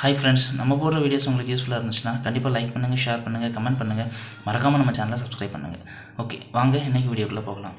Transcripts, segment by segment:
hi friends நம்ம போடுற videos உங்களுக்கு யூஸ்ஃபுல்லாக இருந்துச்சுன்னா கண்டிப்பாக லைக் பண்ணுங்கள் ஷேர் பண்ணுங்கள் கமெண்ட் பண்ணுங்கள் மறக்காமல் நம்ம சேனலை சப்ஸ்கிரைப் பண்ணுங்கள் ஓகே வாங்க இன்றைக்கி வீடியோக்குள்ளே போகலாம்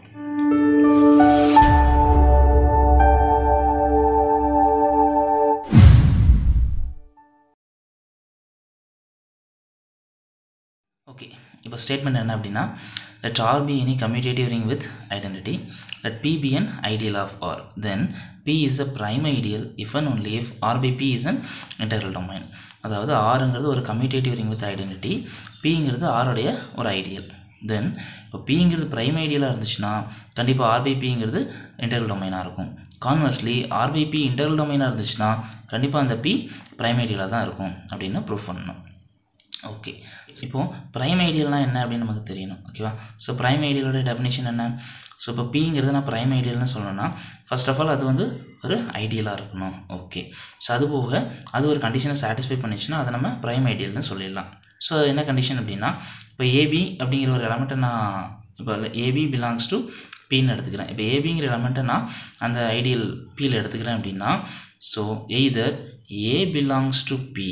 ஓகே இப்போ ஸ்டேட்மெண்ட் என்ன அப்படின்னா let R be any commutative ring with identity let P be an ideal of R then P is a prime ideal if and only if R by P is an integral domain அதாவது ஆறுங்கிறது ஒரு commutative ring with identity பிங்கிறது ஆருடைய ஒரு ideal தென் இப்போ பிங்கிறது prime ஐடியலாக இருந்துச்சுன்னா கண்டிப்பாக ஆர் பை பிங்கிறது இன்டர்வல் டொமைனாக இருக்கும் conversely R by P integral டொமைனாக இருந்துச்சுன்னா கண்டிப்பாக அந்த பி ப்ரைம் ஐடியலாக தான் இருக்கும் அப்படின்னு ப்ரூவ் பண்ணணும் ஓகே இப்போது ப்ரைம் ஐடியல்னால் என்ன அப்படின்னு நமக்கு தெரியணும் ஓகேவா ஸோ ப்ரைம் ஐடியலோட டெஃபினேஷன் என்ன ஸோ இப்போ பிங்கிறது நான் ப்ரைம் ஐடியல்னு சொல்லணும்னா ஃபர்ஸ்ட் ஆஃப் ஆல் அது வந்து ஒரு ஐடியலாக இருக்கணும் ஓகே ஸோ அது போக அது ஒரு கண்டிஷனை சாட்டிஸ்ஃபை பண்ணிச்சுன்னா அதை நம்ம ப்ரைம் ஐடியல்னு சொல்லிடலாம் ஸோ அது என்ன கண்டிஷன் அப்படின்னா இப்போ ஏபி அப்படிங்கிற ஒரு எலமெண்ட்டை நான் இப்போ ஏபி பிலாங்ஸ் டு பின்னு எடுத்துக்கிறேன் இப்போ ஏபிங்கிற எலமெண்ட்டை நான் அந்த ஐடியல் பியில் எடுத்துக்கிறேன் அப்படின்னா so either a belongs to P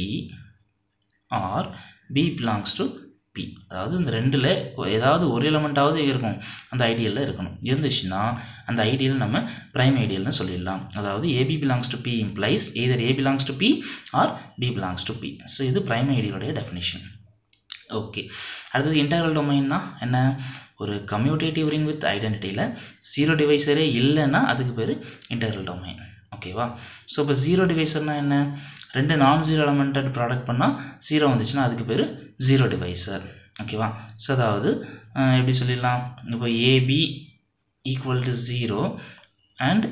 or b belongs to P அதாவது இந்த ரெண்டில் ஏதாவது ஒரு எலமெண்ட்டாவது இருக்கும் அந்த ஐடியலில் இருக்கணும் இருந்துச்சுன்னா அந்த ஐடியல் நம்ம ப்ரைம் ஐடியல்னு சொல்லிடலாம் அதாவது a b belongs to P implies either a belongs to P or b belongs to P so இது ப்ரைம் ஐடியலுடைய டெஃபினிஷன் ஓகே அடுத்தது இன்டர்வல் டொமைன்னா என்ன ஒரு கம்யூட்டேட்டிவ் ரிங் வித் ஐடென்டிட்டியில் ஜீரோ டிவைசரே இல்லைன்னா அதுக்கு பேர் இன்டர்வல் டொமைன் ஓகேவா ஸோ இப்போ ஜீரோ டிவைசர்னால் என்ன ரெண்டு நான் ஜீரோ எலமெண்டட் ப்ராடக்ட் பண்ணால் ஜீரோ வந்துச்சுன்னா அதுக்கு பேர் ஜீரோ டிவைசர் ஓகேவா ஸோ அதாவது எப்படி சொல்லிடலாம் இப்போ a b equal to zero and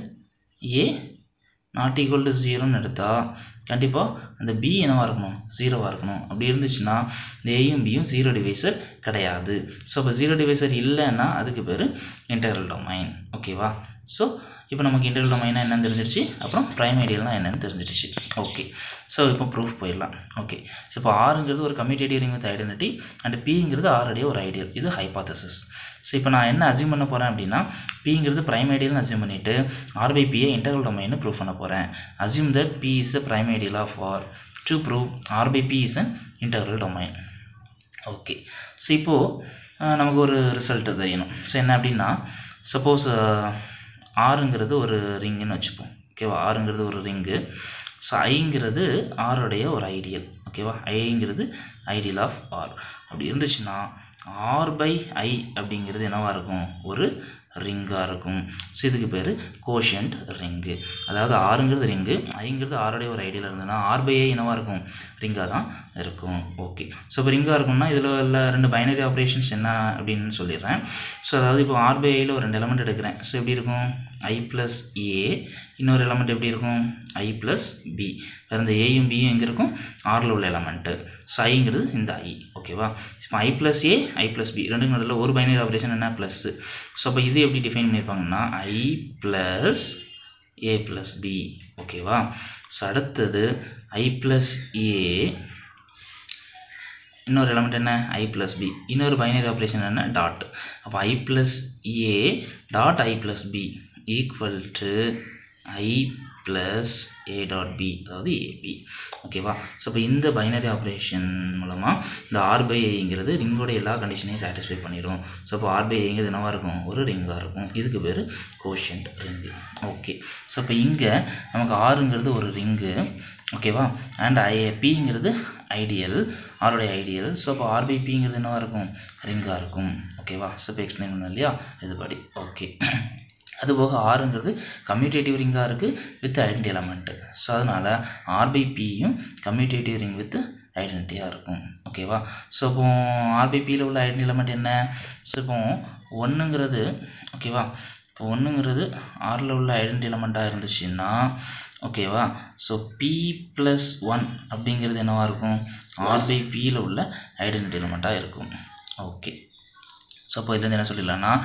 a not equal to ஜீரோன்னு எடுத்தால் கண்டிப்பாக அந்த பி என்னவாக இருக்கணும் ஜீரோவாக இருக்கணும் அப்படி இருந்துச்சுன்னா இந்த ஏயும் பியும் ஜீரோ டிவைசர் கிடையாது ஸோ இப்போ ஜீரோ டிவைசர் இல்லைன்னா அதுக்கு பேர் இன்டர்வல் டொமைன் ஓகேவா ஸோ இப்போ நமக்கு இன்டர்வல் டொமைனா என்னன்னு தெரிஞ்சிருச்சு அப்புறம் ப்ரைம் ஐடியல்னால் என்னென்னு தெரிஞ்சிருச்சு ஓகே ஸோ இப்போ ப்ரூஃப் போயிடலாம் ஓகே ஸோ இப்போ ஆறுங்கிறது ஒரு commutative ring with identity and பிங்கிறது ஆருடைய ஒரு ஐடியல் இது ஹைபாத்தசிஸ் ஸோ இப்போ நான் என்ன அசியூம் பண்ண போகிறேன் அப்படின்னா பிங்கிறது ப்ரைம் ஐடியல்னு அசியூம் பண்ணிவிட்டு ஆர் பை பியை இன்டர்வல் டொமைன்னு ப்ரூவ் பண்ண போகிறேன் assume that P is a prime ideal of R to prove R by P is an integral domain okay so இப்போது நமக்கு ஒரு ரிசல்ட் தெரியணும் ஸோ என்ன அப்படின்னா சப்போஸ் ஆறுங்கிறது ஒரு ரிங்குன்னு வச்சுப்போம் ஓகேவா ஆறுங்கிறது ஒரு ரிங்கு ஸோ ஐங்கிறது ஆருடைய ஒரு ஐடியல் ஓகேவா ஐங்கிறது ஐடியல் ஆஃப் ஆர் அப்படி இருந்துச்சுன்னா ஆர் பை ஐ அப்படிங்கிறது என்னவாக இருக்கும் ஒரு ரிங்காக இருக்கும் ஸோ இதுக்கு பேர் கோஷன்ட் ரிங்கு அதாவது ஆறுங்கிறது ரிங்கு ஐங்கிறது ஆருடைய ஒரு ஐடியில் இருந்ததுன்னா ஆர் பை ஐ என்னவாக இருக்கும் ரிங்காக தான் இருக்கும் ஓகே ஸோ இப்போ ரிங்காக இருக்கும்னா இதில் உள்ள ரெண்டு பைனரி ஆப்ரேஷன்ஸ் என்ன அப்படின்னு சொல்லிடுறேன் ஸோ அதாவது இப்போ ஆர் பை ஐயில் ஒரு ரெண்டு எலமெண்ட் எடுக்கிறேன் ஸோ எப்படி இருக்கும் ஐ ப்ளஸ் ஏ இன்னொரு எலமெண்ட் எப்படி இருக்கும் ஐ ப்ளஸ் பி வேறு இந்த ஏயும் பியும் எங்கே இருக்கும் ஆரில் உள்ள எலமெண்ட்டு ஸோ ஐங்கிறது இந்த ஐ ஓகேவா இப்போ I plus a I plus b ரெண்டு நடுவில் ஒரு பைனரி ஆப்ரேஷன் என்ன ப்ளஸ்ஸு ஸோ அப்போ இது எப்படி டிஃபைன் பண்ணியிருப்பாங்கன்னா I plus a plus b ஓகேவா ஸோ அடுத்தது ஐ ப்ளஸ் ஏ இன்னொரு எலமெண்ட் என்ன ஐ ப்ளஸ் பி இன்னொரு பைனரி ஆப்ரேஷன் என்ன டாட் அப்போ I plus a dot I plus b equal to I plus a dot b அதாவது a b ஓகேவா so இப்போ இந்த பைனரி ஆப்ரேஷன் மூலமாக இந்த ஆர் பை ஏங்கிறது ரிங்கோட எல்லா கண்டிஷனையும் சாட்டிஸ்ஃபை பண்ணிடும் ஸோ இப்போ ஆர் பை ஏங்கிறது என்னவாக இருக்கும் ஒரு ரிங்காக இருக்கும் இதுக்கு பேர் கோஷன்ட் ரிங்கு ஓகே ஸோ இப்போ இங்கே நமக்கு ஆறுங்கிறது ஒரு ரிங்கு ஓகேவா அண்ட் ஐ பிங்கிறது ஐடியல் ஆருடைய ஐடியல் ஸோ இப்போ ஆர் பை பிங்கிறது என்னவாக இருக்கும் ரிங்காக இருக்கும் ஓகேவா ஸோ இப்போ எக்ஸ்பிளைன் பண்ணோம் இல்லையா இதுபடி ஓகே அதுபோக ஆறுங்கிறது கம்யூட்டேட்டிவ் ரிங்காக இருக்குது வித் ஐடென்டி எலமெண்ட்டு ஸோ அதனால் ஆர் பை பியும் கம்யூட்டேட்டிவ் ரிங் வித் ஐடென்டிட்டியாக இருக்கும் ஓகேவா ஸோ இப்போ ஆர் பை பியில் உள்ள ஐடென்டி எலமெண்ட் என்ன ஸோ இப்போ ஒன்றுங்கிறது ஓகேவா இப்போ ஒன்றுங்கிறது ஆறில் உள்ள ஐடென்டி எலமெண்ட்டாக இருந்துச்சுன்னா ஓகேவா ஸோ பி ப்ளஸ் ஒன் அப்படிங்கிறது என்னவாக இருக்கும் ஆர் பை பியில் உள்ள ஐடென்டிட்டி எலமெண்ட்டாக இருக்கும் ஓகே ஸோ அப்போ இதுலேருந்து என்ன சொல்லிடலாம்னா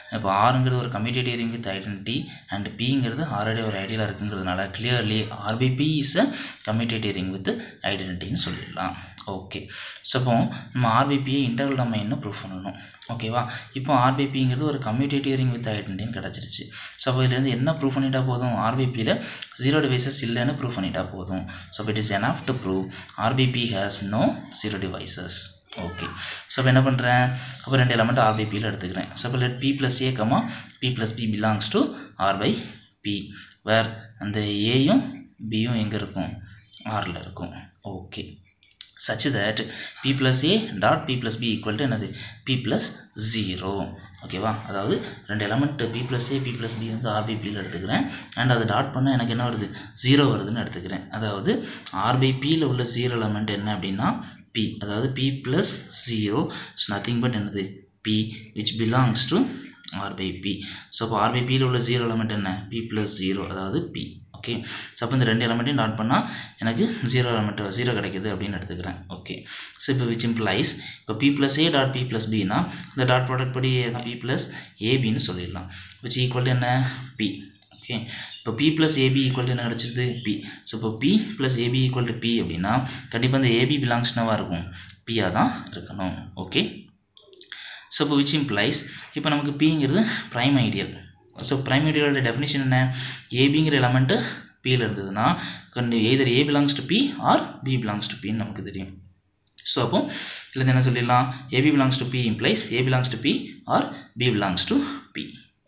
இப்போ ஆறுங்கிறது ஒரு commutative ring with identity and பிங்கிறது ஆல்ரெடி ஒரு ஐடியலாக இருக்குங்கிறதுனால clearly R by P is a commutative ring with ஐடென்டிட்டின்னு சொல்லிடலாம் ஓகே ஸோ இப்போ நம்ம ஆர்பிபியை இன்டர்வல் டொமைன்னு ப்ரூவ் பண்ணணும் ஓகேவா இப்போ ஆர்பிபிங்கிறது ஒரு கம்யூட்டேட்டிவ் ரிங் வித் ஐடென்டிட்டின்னு கிடச்சிருச்சு ஸோ அப்போ இதுலேருந்து என்ன ப்ரூவ் பண்ணிட்டா போதும் ஆர்பிபியில் ஜீரோ டிவைசஸ் இல்லைன்னு ப்ரூவ் பண்ணிட்டா போதும் so it is enough to prove R by P has no zero divisors okay so இப்போ என்ன பண்ணுறேன் அப்போ ரெண்டு எலமெண்ட் ஆர்பிபியில் எடுத்துக்கிறேன் ஸோ இப்போ let P plus a comma P plus b belongs to R by P where அந்த ஏயும் பியும் எங்கே இருக்கும் ஆரில் இருக்கும் okay such that p plus a dot p plus b equal to என்னது p plus 0 ஓகேவா அதாவது ரெண்டு element p plus a p plus b வந்து ஆர்பிபியில் எடுத்துக்கிறேன் அண்ட் அதை டாட் பண்ணால் எனக்கு என்ன வருது ஜீரோ வருதுன்னு எடுத்துக்கிறேன் அதாவது ஆர்பிபியில் உள்ள ஜீரோ எலமெண்ட் என்ன அப்படின்னா p அதாவது p plus 0 is nothing but என்னது p which belongs to r by p so அப்போ r by p ல உள்ள ஜீரோ எலமெண்ட் என்ன p plus 0 அதாவது p ஓகே ஸோ அப்போ இந்த ரெண்டு எலமெண்ட்டையும் டாட் பண்ணால் எனக்கு ஜீரோ எலமெண்ட் ஜீரோ கிடைக்குது அப்படின்னு எடுத்துக்கிறேன் ஓகே ஸோ இப்போ விச் இம்ப்ளைஸ் இப்போ P plus a dot P plus பின்னா இந்த டாட் ப்ராடக்ட் படி பி ப்ளஸ் ஏபின்னு சொல்லிடலாம் விச் ஈக்குவல் என்ன பி ஓகே இப்போ பி ப்ளஸ் ஏபி ஈக்குவல் என்ன கிடச்சிருது பி ஸோ இப்போ P plus a b equal to P அப்படின்னா கண்டிப்பாக இந்த ஏபி பிலாங்ஸ்னவாக இருக்கும் பியாக தான் இருக்கணும் ஓகே ஸோ இப்போ விச் இம்ப்ளைஸ் இப்போ நமக்கு பிங்கிறது ப்ரைம் ஐடியல் ஸோ ப்ரைம் ஐடியலோட டெஃபினிஷன் என்ன ஏபிங்கிற எலமெண்ட்டு பியில் இருந்ததுன்னா கண்டு either a belongs to P or b belongs to பின்னு நமக்கு தெரியும் ஸோ அப்போ இதில் என்ன சொல்லிடலாம் a b belongs to P implies a belongs to P or b belongs to P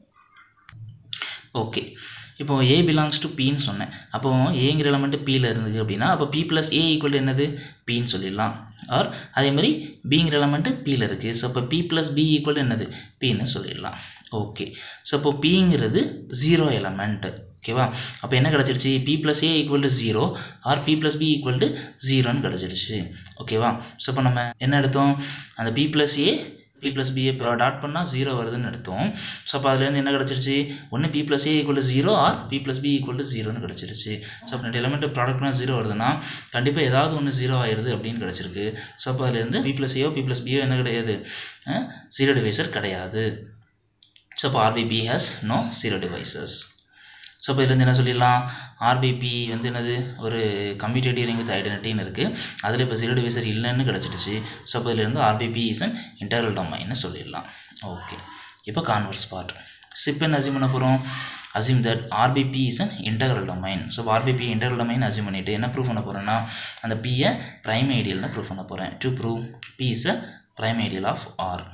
okay இப்போ ஏ பிலாங்ஸ் டு பின்னு சொன்னேன் அப்போ ஏங்கிற எலமெண்ட்டு பியில் இருந்தது அப்படின்னா அப்போ பி ப்ளஸ் ஏ ஈக்குவல் என்னது பின்னு சொல்லிடலாம் ஆர் அதே மாதிரி பிங்கிற எலமெண்ட்டு பியில் இருக்குது ஸோ இப்போ பி ப்ளஸ் பி ஈக்குவல் என்னது பின்னு சொல்லிடலாம் ஓகே ஸோ இப்போ பிங்கிறது ஜீரோ எலமெண்ட் ஓகேவா அப்போ என்ன கிடச்சிருச்சு P plus a equal to zero or P plus b equal to ஜீரோன்னு கிடச்சிருச்சு ஓகேவா ஸோ இப்போ நம்ம என்ன எடுத்தோம் அந்த P plus a P plus b a dot பண்ணால் ஜீரோ வருதுன்னு எடுத்தோம் ஸோ அப்போ அதுலேருந்து என்ன கிடச்சிருச்சு ஒன்று P plus a equal to zero or P plus b equal to ஜீரோன்னு கிடச்சிருச்சு ஸோ அப்போ ரெண்டு எலமெண்ட் ப்ராடக்ட்னா ஜீரோ வருதுன்னா கண்டிப்பாக ஏதாவது ஒன்று ஜீரோ ஆயிடுது அப்படின்னு கிடச்சிருக்கு ஸோ அப்போ அதுலேருந்து பி ப்ளஸ் ஏயோ பி ப்ளஸ் பியோ என்ன கிடையாது ஜீரோ டிவைசர் கிடையாது ஸோ அப்போ R by P has no zero divisors so இப்போ இதுலேருந்து என்ன சொல்லிடலாம் ஆர்பிபி வந்து என்னது ஒரு கம்யூட்டேட்டிவ் ரிங் வித் ஐடென்டிட்டின்னு இருக்குது அதில் இப்போ ஜீரோ டிவைசர் இல்லைன்னு கிடச்சிடுச்சு ஸோ இப்போ இதுலேருந்து ஆர்பிபி இஸ் அன் இன்டர்வல் டொமைன்னு சொல்லிடலாம் ஓகே இப்போ கான்வர்ஸ் பார்ட் ஸோ இப்போ என்ன அசியூம் பண்ண போகிறோம் assume that R by P is an integral domain so R by P integral domain assume பண்ணிவிட்டு என்ன ப்ரூவ் பண்ண போகிறேன்னா அந்த பியை ப்ரைம் ஐடியல்னு ப்ரூவ் பண்ண போகிறேன் to prove P is a prime ideal of R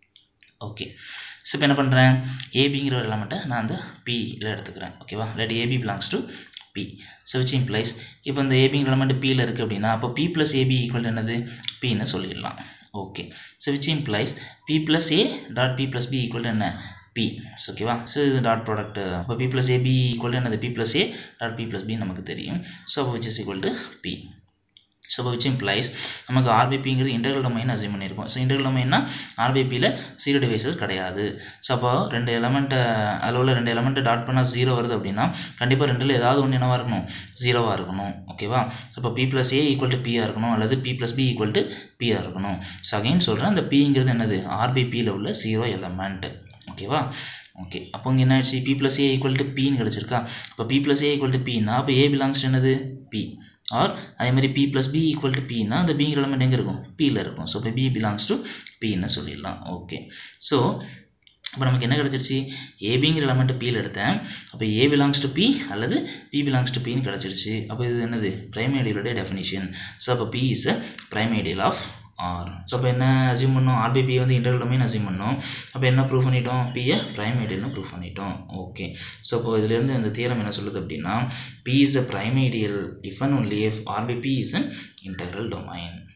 okay so இப்போ என்ன பண்ணுறேன் ஏபிங்கிற ஒரு எலமெண்ட்டை நான் அந்த பியில் எடுத்துக்கிறேன் ஓகேவா let a b belongs to P so which implies இப்போ இந்த ஏபிங்கிற எலமெண்ட் பியில் இருக்குது அப்படின்னா அப்போ பி ப்ளஸ் ஏபி ஈக்குவல் என்னது பின்னு சொல்லிடலாம் okay so which implies P plus a dot P plus b equal என்ன பி ஸோ ஓகேவா ஸோ இது டாட் ப்ராடக்ட் அப்போ பி ப்ளஸ் ஏபி ஈக்குவல் என்னது P plus a dot P plus b நமக்கு தெரியும் ஸோ அப்போ which is equal to P so இப்போ which implies நமக்கு ஆர்பிபிங்கிறது இன்டர்வல் டொமைன் அசியூம் பண்ணியிருக்கோம் ஸோ இன்டர்வல் டொமைன்னா ஆர்பிபியில் ஜீரோ டிவைசஸ் கிடையாது ஸோ அப்போ ரெண்டு எலமெண்ட்டை அதில் உள்ள ரெண்டு எலமெண்ட்டை டாட் பண்ணால் ஜீரோ வருது அப்படின்னா கண்டிப்பாக ரெண்டில் ஏதாவது ஒன்று என்னவாக இருக்கணும் ஜீரோவாக இருக்கணும் ஓகேவா ஸோ இப்போ P plus a equal to பியாக இருக்கணும் அல்லது P plus b equal to பியாக இருக்கணும் ஸோ அகைன் சொல்கிறேன் அந்த பிங்கிறது என்னது ஆர்பிபியில் உள்ள ஜீரோ எலமெண்ட் ஓகேவா ஓகே அப்போ இங்கே என்ன ஆயிடுச்சு P plus a equal to பின்னு கிடச்சிருக்கா அப்போ P plus a equal to பின்னா அப்போ ஏ பிலாங்ஸ் என்னது பி ஆர் அதே மாதிரி P plus b equal to பின்னா அந்த பிங்கிற எலமெண்ட் எங்கே இருக்கும் பியில் இருக்கும் ஸோ இப்போ பி பிலாங்ஸ் டு பின்னு சொல்லிடலாம் ஓகே ஸோ இப்போ நமக்கு என்ன கிடச்சிருச்சு ஏபிங்கிற எலமெண்ட் பியில் எடுத்தேன் அப்போ ஏ பிலாங்ஸ் டு பி அல்லது பி பிலாங்ஸ் டு பின்னு கிடச்சிருச்சு அப்போ இது என்னது பிரைம் ஐடியலோட டெஃபினிஷன் ஸோ அப்போ P is a prime ideal of R so அப்போ என்ன அசியூம் பண்ணோம் ஆர்பிபி வந்து இன்டர்வல் டொமைன் அசியூம் பண்ணோம் அப்போ என்ன ப்ரூவ் பண்ணிட்டோம் பியை ப்ரைம் ஐடியல்னு ப்ரூவ் பண்ணிட்டோம் ஓகே ஸோ இப்போ இதுலேருந்து இந்த தியரம் என்ன சொல்லுது அப்படின்னா P is a prime ideal if and only if R by P is an integral domain